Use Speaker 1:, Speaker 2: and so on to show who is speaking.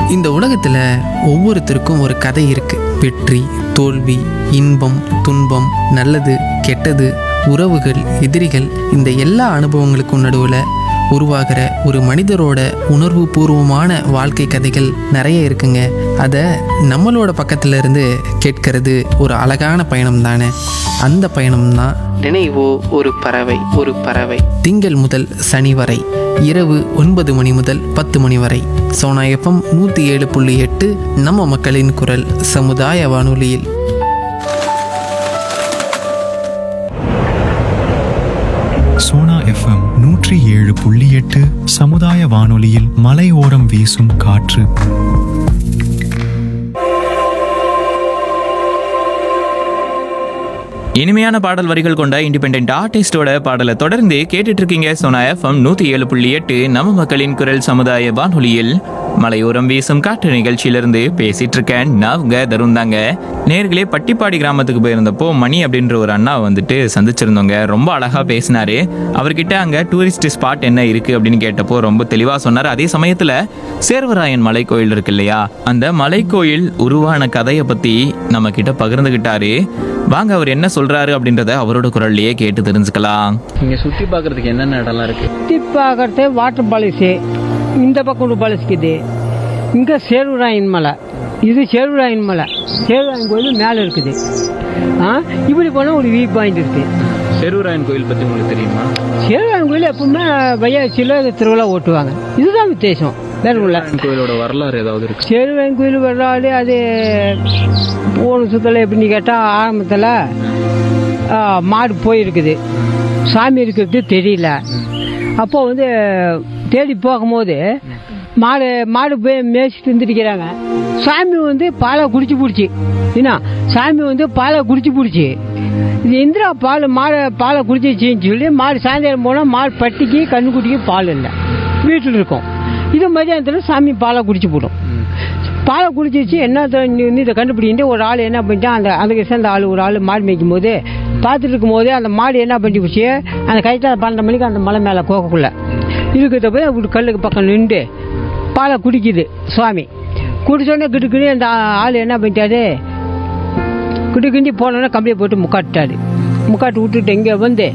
Speaker 1: இந்த உலகத்தில் ஒவ்வொருத்தருக்கும் ஒரு கதை இருக்கு வெற்றி தோல்வி இன்பம் துன்பம் நல்லது கெட்டது உறவுகள் எதிரிகள் இந்த எல்லா அனுபவங்களுக்கும் நடுவில் உருவாகிற ஒரு மனிதரோட உணர்வு பூர்வமான வாழ்க்கை கதைகள் நிறைய இருக்குங்க அதை நம்மளோட பக்கத்துல இருந்து கேட்கறது ஒரு அழகான பயணம் தானே அந்த பயணம் தான் நினைவோ ஒரு பறவை ஒரு பறவை திங்கள் முதல் சனி வரை இரவு ஒன்பது மணி முதல் பத்து மணி வரை சோனா எஃப்எம் நூற்றி ஏழு புள்ளி எட்டு நம்ம மக்களின் குரல் சமுதாய வானொலியில்
Speaker 2: சோனா எஃப்எம் நூற்றி ஏழு புள்ளி எட்டு சமுதாய வானொலியில் மலையோரம் வீசும் காற்று
Speaker 3: இனிமையான பாடல் வரிகள் கொண்ட இண்டிபெண்ட் ஆர்டிஸ்டோட பாடலை தொடர்ந்து கேட்டுட்டு இருக்கீங்க சோனா எஃப்எம் நூத்தி ஏழு புள்ளி எட்டு நம்ம மக்களின் குரல் சமுதாய வானொலியில் மலையோரம் வீசும் காற்று நிகழ்ச்சியிலிருந்து பேசிட்டு இருக்கேன் நான் உங்க தருண் தாங்க நேர்களே பட்டிப்பாடி கிராமத்துக்கு போயிருந்தப்போ மணி அப்படின்ற ஒரு அண்ணா வந்துட்டு சந்திச்சிருந்தோங்க ரொம்ப அழகா பேசினாரு அவர்கிட்ட அங்க டூரிஸ்ட் ஸ்பாட் என்ன இருக்கு அப்படின்னு கேட்டப்போ ரொம்ப தெளிவா சொன்னார் அதே சமயத்துல சேர்வராயன் மலை கோயில் இருக்கு இல்லையா அந்த மலை கோயில் உருவான கதையை பத்தி நம்ம கிட்ட பகிர்ந்துகிட்டாரு வாங்க அவர் என்ன சொல்றாரு அப்படின்றத அவரோட குரல்லையே கேட்டு தெரிஞ்சுக்கலாம்
Speaker 4: இங்க சுத்தி பார்க்கிறதுக்கு என்னென்ன இடம்லாம் இருக்கு
Speaker 5: சுற்றி பார்க்கறது வாட்டர் பாலிஸு இந்த பக்கம் ஒரு பாலிஸ்க்குது இங்கே சேருராயன் மலை இது சேருராயன் மலை சேருராயன் கோயில் மேலே இருக்குது ஆ இப்படி போனால் ஒரு வியூ பாயிண்ட் இருக்குது
Speaker 4: செருவராயன் கோயில் பத்தி உங்களுக்கு தெரியுமா
Speaker 5: சேருராயன் கோயில் எப்பவுமே வையாச்சியில் திருவிழா ஓட்டுவாங்க இதுதான் வித்தியாசம் வேற உள்ள
Speaker 4: செருவராயன் கோயிலோட வரலாறு ஏதாவது இருக்கு
Speaker 5: சேருராயன் கோயில் வர்றாலே அது போன சுத்தல எப்படின்னு கேட்டால் ஆரம்பத்தில் மாடு போயிருக்குது சாமி இருக்கிறது தெரியல அப்போ வந்து தேடி போகும்போது மாடு மாடு போய் மேய்ச்சிட்டு வந்துருக்கிறாங்க சாமி வந்து பாலை குடிச்சு பிடிச்சி என்ன சாமி வந்து பாலை குடிச்சு பிடிச்சி இது இந்திரா பால் மாடை பாலை குடிச்சிச்சின்னு சொல்லி மாடு சாயந்தரம் போனால் மாடு பட்டிக்கு கண்ணுக்குட்டிக்கு பால் இல்லை வீட்டில் இருக்கும் இது மதியானத்தில் சாமி பாலை குடிச்சு போடும் பாலை குடிச்சிச்சு என்ன த- நீ வந்து இதை கண்டுபிடிக்கிட்டு ஒரு ஆள் என்ன பண்ணிட்டான் அந்த அதுக்கு சேர்ந்த ஆள் ஒரு ஆள் மாடு மேய்க்கும் போது பார்த்துட்டு இருக்கும் போது அந்த மாடு என்ன பண்ணி போச்சு அந்த கரெக்டாக பன்னெண்டு மணிக்கு அந்த மலை மேலே கோக்கக்குள்ள இருக்கிறத போய் அப்படி கல்லுக்கு பக்கம் நின்று பாலை குடிக்குது சுவாமி குடிச்சோடனே கிட்டுக்கிட்டு அந்த ஆள் என்ன பண்ணிட்டாரு கிட்டு கிண்டி போனோடனே கம்பியை போட்டு முக்காட்டுட்டாரு முக்காட்டு விட்டுட்டு இங்கே வந்து